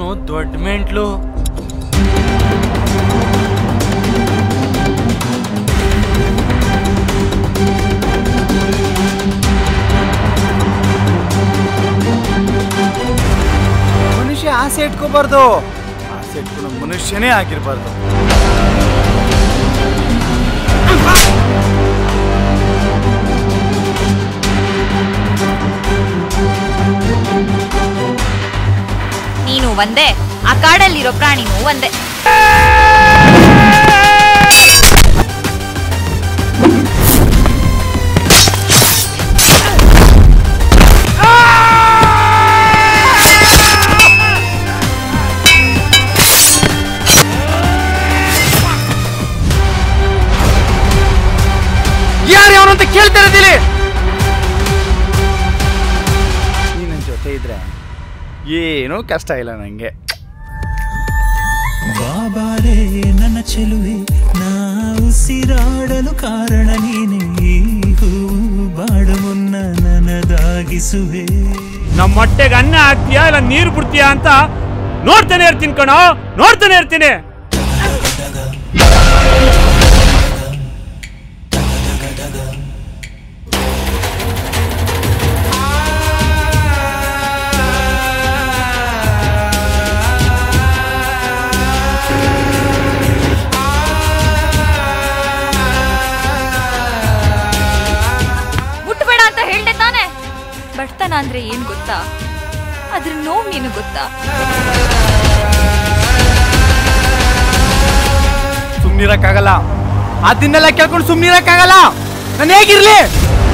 ದೊಡ್ಡ ಮೆಂಟ್ಲು ಮನುಷ್ಯ ಆಸೆ ಇಟ್ಕೋಬಾರ್ದು ಆಸೆ ಇಟ್ಕೊಳ್ಳೋ ಮನುಷ್ಯನೇ ಆಗಿರ್ಬಾರ್ದು ನೀನು ಒಂದೇ ಆ ಕಾಡಲ್ಲಿರೋ ಪ್ರಾಣಿನೂ ಒಂದೇ ಯಾರು ಅವನು ಅಂತ ಕೇಳ್ತಾ ಇರೋದಿಲ್ಲಿ ನೀ ನನ್ನ ಜೊತೆ ಇದ್ರೆ ಏನೂ ಕಷ್ಟ ಇಲ್ಲ ನನಗೆ ಬಾಬಾರೇ ನನ್ನ ಚೆಲುವೆ ನಾ ಉಸಿರಾಡಲು ಕಾರಣ ನೀನೇ ಈ ಹೂವು ಬಾಡ ಮುನ್ನ ನನದಾಗಿಸುವೆ ನಮ್ಮ ಹೊಟ್ಟೆಗೆ ಅನ್ನ ಹಾಕ್ತೀಯಾ ಇಲ್ಲ ನೀರು ಬಿಡ್ತೀಯಾ ಅಂತ ನೋಡ್ತಾನೆ ಇರ್ತೀನಿ ಕಣೋ ನೋಡ್ತಾನೆ ಇರ್ತೀನಿ ಮುಟ್ಬೇಡ ಅಂತ ಹೇಳ್ದೆ ತಾನೆ ಬಡತನ ಅಂದ್ರೆ ಏನ್ ಗೊತ್ತಾ ಅದ್ರ ನೋವು ನೀನು ಗೊತ್ತಾ ಸುಮ್ನಿರಕ್ಕಾಗಲ್ಲ ಅದನ್ನೆಲ್ಲ ಕೇಳ್ಕೊಂಡು ಸುಮ್ನಿರಕ್ಕಾಗಲ್ಲ ನಾನು ಹೇಗಿರ್ಲಿ